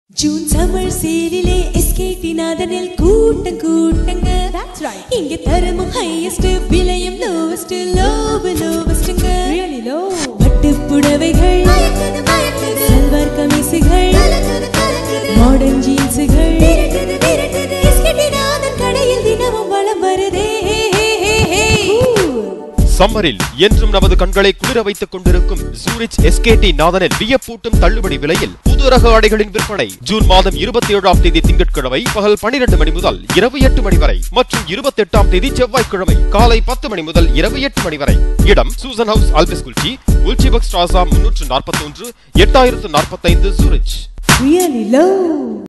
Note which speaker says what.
Speaker 1: June summer சேலிலே SKD நாதனில் கூட்டம் கூட்டங்க
Speaker 2: That's right.
Speaker 1: இங்க தரமும் ஹையஸ்ட் விலையும் லோவஸ்ட் லோவ லோவஸ்ட்ங்க
Speaker 2: Really low.
Speaker 1: பட்டு புடவைகள் சல்வார் கமிசுகள் மாடர்ன் ஜீன்ஸுகள் எஸ்கேடி நாதன் கடையில் தினமும் வளம் வருதே
Speaker 3: சம்மரில் என்றும் நமது கண்களை குளிர வைத்துக் கொண்டிருக்கும் சூரிச் எஸ்கேடி நாதனில் வியப்பூட்டும் தள்ளுபடி விலையில் புது ரக ஆடைகளின் விற்பனை ஜூன் மாதம் இருபத்தி ஏழாம் தேதி திங்கட்கிழமை பகல் பனிரெண்டு மணி முதல் இரவு எட்டு மணி வரை மற்றும் இருபத்தி எட்டாம் தேதி செவ்வாய்க்கிழமை காலை பத்து மணி முதல் இரவு எட்டு மணி வரை இடம் சூசன் ஹவுஸ் ஆல்பிஸ் குல்ச்சி உல்ச்சிபக் ஸ்ட்ராசா முன்னூற்று நாற்பத்தி ஒன்று எட்டாயிரத்து நாற்பத்தைந்து சூரிச்
Speaker 2: Really low.